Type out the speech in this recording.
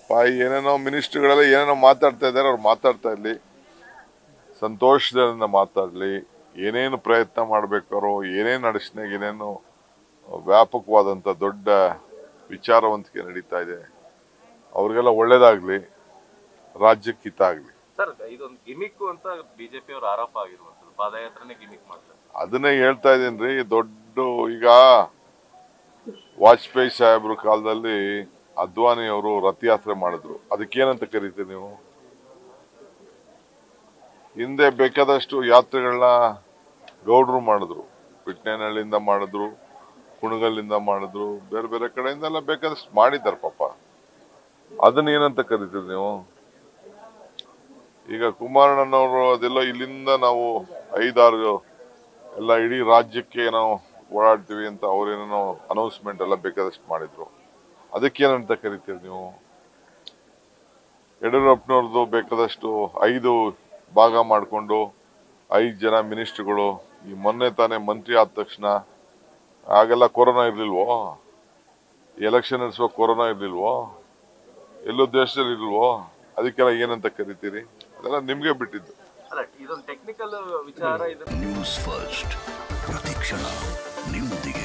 ಬಿಡಪ್ಪ ಏನೇನೋ ಮಿನಿಸ್ಟ್ರಿಗಳೆಲ್ಲ ಏನೇನೋ ಮಾತಾಡ್ತಾ ಇದ್ದಾರೆ ಅವ್ರು ಮಾತಾಡ್ತಾ ಇರ್ಲಿ ಸಂತೋಷದಿಂದ ಮಾತಾಡ್ಲಿ ಏನೇನು ಪ್ರಯತ್ನ ಮಾಡ್ಬೇಕಾರೋ ಏನೇನು ನಡೆಸ್ನಾಗ ಏನೇನು ವ್ಯಾಪಕವಾದಂತ ದೊಡ್ಡ ವಿಚಾರವಂತಿಕೆ ನಡೀತಾ ಇದೆ ಅವ್ರಿಗೆಲ್ಲ ಒಳ್ಳೇದಾಗ್ಲಿ ರಾಜ್ಯಕ್ಕೆ ಹಿತ ಆಗ್ಲಿ ಸರ್ ಇದೊಂದು ಗಿಮಿಕ್ ಅಂತ ಬಿಜೆಪಿ ಅವ್ರ ಆರೋಪ ಆಗಿರುವಂತದ್ದು ಪಾದಯಾತ್ರೆನೇ ಗಿಮಿಕ್ ಮಾಡ್ತಾರೆ ಅದನ್ನೇ ಹೇಳ್ತಾ ಇದ್ದೀನಿ ದೊಡ್ಡ ಈಗ ವಾಜಪೇಯಿ ಸಾಹೇಬ್ರ ಕಾಲದಲ್ಲಿ ಅದ್ವಾನಿ ಅವರು ರಥಯಾತ್ರೆ ಮಾಡಿದ್ರು ಅದಕ್ಕೇನಂತ ಕರಿತೀರಿ ನೀವು ಹಿಂದೆ ಬೇಕಾದಷ್ಟು ಯಾತ್ರೆಗಳನ್ನ ಗೌಡ್ರು ಮಾಡಿದ್ರು ಪಿಟ್ನೇನಹಳ್ಳಿಯಿಂದ ಮಾಡಿದ್ರು ಕುಣಗಲ್ಲಿಂದ ಮಾಡಿದ್ರು ಬೇರೆ ಬೇರೆ ಕಡೆಯಿಂದೆಲ್ಲ ಬೇಕಾದಷ್ಟು ಮಾಡಿದ್ದಾರೆ ಪಾಪ ಅದನ್ನ ಏನಂತ ಕರಿತೀರಿ ನೀವು ಈಗ ಕುಮಾರಣ್ಣನವರು ಅದೆಲ್ಲ ಇಲ್ಲಿಂದ ನಾವು ಐದಾರು ಎಲ್ಲ ಇಡೀ ರಾಜ್ಯಕ್ಕೆ ನಾವು ಓಡಾಡ್ತೀವಿ ಅಂತ ಅವ್ರೇನೇನೋ ಅನೌನ್ಸ್ಮೆಂಟ್ ಎಲ್ಲ ಬೇಕಾದಷ್ಟು ಮಾಡಿದ್ರು ಅದಕ್ಕೇನಂತ ಕರಿತೀರಿ ನೀವು ಯಡಿಯೂರಪ್ಪನವ್ರದ್ದು ಬೇಕಾದಷ್ಟು ಐದು ಭಾಗ ಮಾಡಿಕೊಂಡು ಐದು ಜನ ಮಿನಿಸ್ಟ್ರುಗಳು ಈ ಮೊನ್ನೆ ತಾನೇ ಮಂತ್ರಿ ಆದ ತಕ್ಷಣ ಆಗೆಲ್ಲ ಕೊರೋನಾ ಇರ್ಲಿಲ್ವೋ ಎಲೆಕ್ಷನ್ ನಡೆಸುವ ಕೊರೋನಾ ಇರ್ಲಿಲ್ವೋ ಎಲ್ಲೋ ದೇಶದಲ್ಲಿ ಇರ್ಲಿಲ್ವೋ ಅದಕ್ಕೆಲ್ಲ ಏನಂತ ಕರಿತೀರಿ ಅದೆಲ್ಲ ನಿಮ್ಗೆ ಬಿಟ್ಟಿದ್ದು ಅಲ್ಲ ಇದೊಂದು ಟೆಕ್ನಿಕಲ್ ವಿಚಾರ ಇದು ನ್ಯೂಸ್ ಫಸ್ಟ್ ಪ್ರತಿಕ್ಷಣ ನಿಮ್ಮೊಂದಿಗೆ